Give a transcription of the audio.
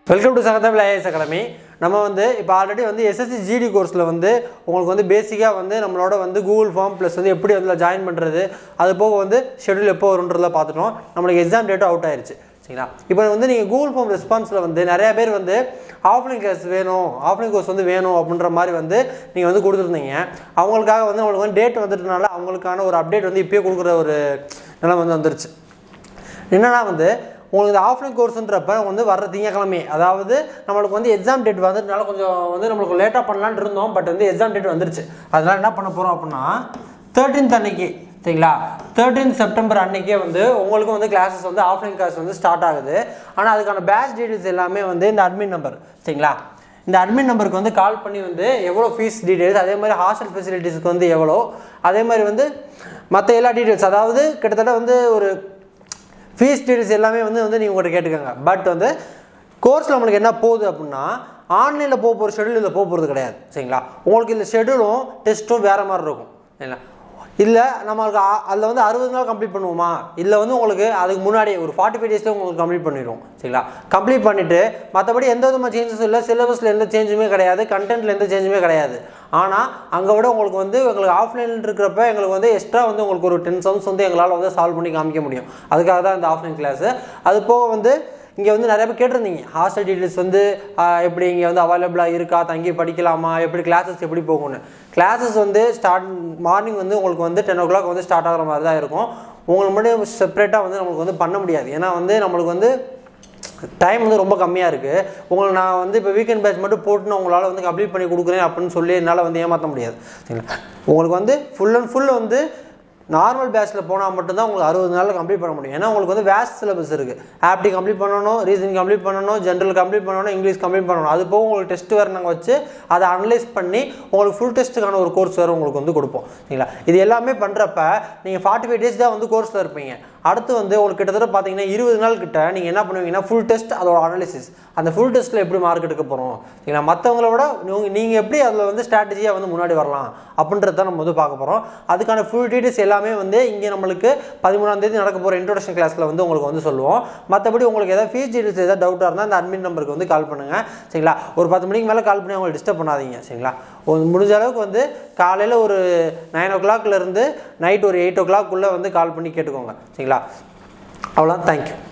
welcome to சகதமிழ் IAS academy நம்ம வந்து இப்போ ஆல்ரெடி வந்து எஸ்எஸ்சி ஜிடி கோர்ஸில் வந்து உங்களுக்கு வந்து பேசிக்காக வந்து நம்மளோட வந்து கூகுள் ஃபார்ம் ப்ளஸ் வந்து எப்படி அதில் ஜாயின் பண்ணுறது அது போக வந்து ஷெடியூல் எப்போ வரும்ன்றத பார்த்துட்டோம் நம்மளுக்கு எக்ஸாம் டேட்டும் அவுட் ஆயிருச்சு சரிங்களா இப்போ வந்து நீங்கள் கூகுள் ஃபார்ம் ரெஸ்பான்ஸில் வந்து நிறைய பேர் வந்து ஆஃப்லைன் கிளாஸ் வேணும் ஆஃப்லைன் கோர்ஸ் வந்து வேணும் அப்படின்ற மாதிரி வந்து நீங்கள் வந்து கொடுத்துருந்தீங்க அவங்களுக்காக வந்து அவங்களுக்கு வந்து டேட் வந்துட்டனால அவங்களுக்கான ஒரு அப்டேட் வந்து இப்போயே கொடுக்குற ஒரு நிலைமை வந்து வந்துருச்சு என்னன்னா வந்து உங்களுக்கு இந்த ஆஃப்லைன் கோர்ஸ்ன்றப்ப வந்து வர்ற திங்கக்கிழமை அதாவது நம்மளுக்கு வந்து எக்ஸாம் டேட் வந்ததுனால கொஞ்சம் வந்து நம்மளுக்கு லேட்டாக பண்ணலான்னு இருந்தோம் பட் வந்து எக்ஸாம் டேட் வந்துருச்சு அதனால என்ன பண்ண போகிறோம் அப்படின்னா தேர்ட்டீன்த் அன்னைக்கு சரிங்களா தேர்ட்டீன்த் செப்டம்பர் அன்னைக்கே வந்து உங்களுக்கும் வந்து கிளாஸஸ் வந்து ஆஃப்லைன் கிளாஸ் வந்து ஸ்டார்ட் ஆகுது ஆனால் அதுக்கான பேட்ச் டீடைல்ஸ் எல்லாமே வந்து இந்த அட்மின் நம்பர் சரிங்களா இந்த அட்மின் நம்பருக்கு வந்து கால் பண்ணி வந்து எவ்வளோ ஃபீஸ் டீடைல்ஸ் அதே மாதிரி ஹாஸ்டல் ஃபெசிலிட்டிஸ்க்கு வந்து எவ்வளோ அதே மாதிரி வந்து மற்ற எல்லா டீடைல்ஸ் அதாவது கிட்டத்தட்ட வந்து ஒரு ஃபீஸ் டீடைல்ஸ் எல்லாமே வந்து வந்து நீங்கள் உங்கள்கிட்ட கேட்டுக்கோங்க பட் வந்து கோர்ஸில் நம்மளுக்கு என்ன போகுது அப்படின்னா ஆன்லைனில் போக போகிற ஷெடியூல் இதில் போக போகிறது கிடையாது சரிங்களா உங்களுக்கு இந்த ஷெடியூலும் டெஸ்ட்டும் வேறு மாதிரி இருக்கும் சரிங்களா இல்லை நம்மளுக்கு ஆ- அதில் வந்து அறுபது நாள் கம்ப்ளீட் பண்ணுவோமா இல்லை வந்து உங்களுக்கு அதுக்கு முன்னாடியே ஒரு ஃபார்ட்டி ஃபைவ் டேஸில் உங்களுக்கு கம்ப்ளீட் பண்ணிடுவோம் சரிங்களா கம்ப்ளீட் பண்ணிவிட்டு மற்றபடி எந்த விதமான சேஞ்சஸும் இல்லை சிலபஸில் எந்த சேஞ்சுமே கிடையாது கண்டென்ட்டில் எந்த சேஞ்சுமே கிடையாது ஆனால் அங்கே விட உங்களுக்கு வந்து எங்களுக்கு ஆஃப்லைன் இருக்கிறப்ப எங்களுக்கு வந்து எக்ஸ்ட்ரா வந்து உங்களுக்கு ஒரு டென் சம்ஸ் வந்து எங்களால் வந்து சால்வ் பண்ணி காமிக்க முடியும் அதுக்காக தான் இந்த ஆஃப்லைன் கிளாஸு அது போக வந்து இங்கே வந்து நிறைய பேர் கேட்டிருந்தீங்க ஹாஸ்டல் டீட்டெயில்ஸ் வந்து ஆஹ், எப்படி இங்கே வந்து அவைலபிளாக இருக்கா தங்கி படிக்கலாமா எப்படி கிளாஸஸ் எப்படி போகும்னு கிளாஸஸ் வந்து ஸ்டார்ட் மார்னிங் வந்து உங்களுக்கு வந்து டென் ஓ கிளாக் வந்து ஸ்டார்ட் ஆகிற மாதிரி தான் இருக்கும் உங்களுக்கு மட்டும் செப்பரேட்டாக வந்து நம்மளுக்கு வந்து பண்ண முடியாது ஏன்னா வந்து நம்மளுக்கு வந்து டைம் வந்து ரொம்ப கம்மியாக இருக்குது உங்களுக்கு நான் வந்து இப்போ வீக்கெண்ட் பேட்ச் மட்டும் போட்டு நான் உங்களால் வந்து கம்ப்ளீட் பண்ணி கொடுக்குறேன் அப்படின்னு சொல்லி என்னால் வந்து ஏமாற்ற முடியாது சரிங்களா உங்களுக்கு வந்து ஃபுல் அண்ட் ஃபுல் வந்து நார்மல் பேட்ச்சில் போனால் மட்டும்தான் உங்களுக்கு அறுபது நாளில் கம்ப்ளீட் பண்ண முடியும் ஏன்னா உங்களுக்கு வந்து வேஸ்ட் சிலபஸ் இருக்குது ஆப்டி கம்ப்ளீட் பண்ணணும் ரீசனிங் கம்ப்ளீட் பண்ணணும் ஜென்ரல் கம்ப்ளீட் பண்ணணும் இங்கிலீஷ் கம்ப்ளீட் பண்ணணும் அது போக உங்களுக்கு டெஸ்ட் வேறு நாங்கள் வச்சு அதை அனலைஸ் பண்ணி உங்களுக்கு ஃபுல் டெஸ்ட்டுக்கான ஒரு கோர்ஸ் வேறு உங்களுக்கு வந்து கொடுப்போம் சரிங்களா இது எல்லாமே பண்ணுறப்ப நீங்கள் ஃபார்ட்டி ஃபைவ் டேஸ் தான் வந்து கோர்ஸில் இருப்பீங்க அடுத்து வந்து உங்களுக்கு கிட்டத்தட்ட பார்த்தீங்கன்னா இருபது நாள் கிட்ட நீங்கள் என்ன பண்ணுவீங்கன்னா ஃபுல் டெஸ்ட் அதோட அனாலிசிஸ் அந்த ஃபுல் டெஸ்ட்டில் எப்படி மார்க் எடுக்க போகிறோம் சரிங்களா மற்றவங்கள விட நீங்கள் நீங்கள் எப்படி அதில் வந்து ஸ்ட்ராட்டஜியாக வந்து முன்னாடி வரலாம் அப்படின்றத நம்ம வந்து பார்க்க போகிறோம் அதுக்கான ஃபுல் டீடைல்ஸ் எல்லாமே வந்து இங்கே நம்மளுக்கு பதிமூணாம் தேதி நடக்க போகிற இன்ட்ரோடக்ஷன் கிளாஸில் வந்து உங்களுக்கு வந்து சொல்லுவோம் மற்றபடி உங்களுக்கு ஏதாவது ஃபீஸ் டீடைல்ஸ் ஏதாவது டவுட்டாக இருந்தால் அந்த அட்மின் நம்பருக்கு வந்து கால் பண்ணுங்கள் சரிங்களா ஒரு பத்து மணிக்கு மேலே கால் பண்ணி அவங்களை டிஸ்டர்ப் பண்ணாதீங்க சரிங்களா ஒரு முடிஞ்ச அளவுக்கு வந்து காலையில் ஒரு நைன் ஓ கிளாக்லேருந்து நைட் ஒரு எயிட் ஓ கிளாக்குள்ளே வந்து கால் பண்ணி கேட்டுக்கோங்க சரிங்களா அவ்வளோதான் தேங்க்யூ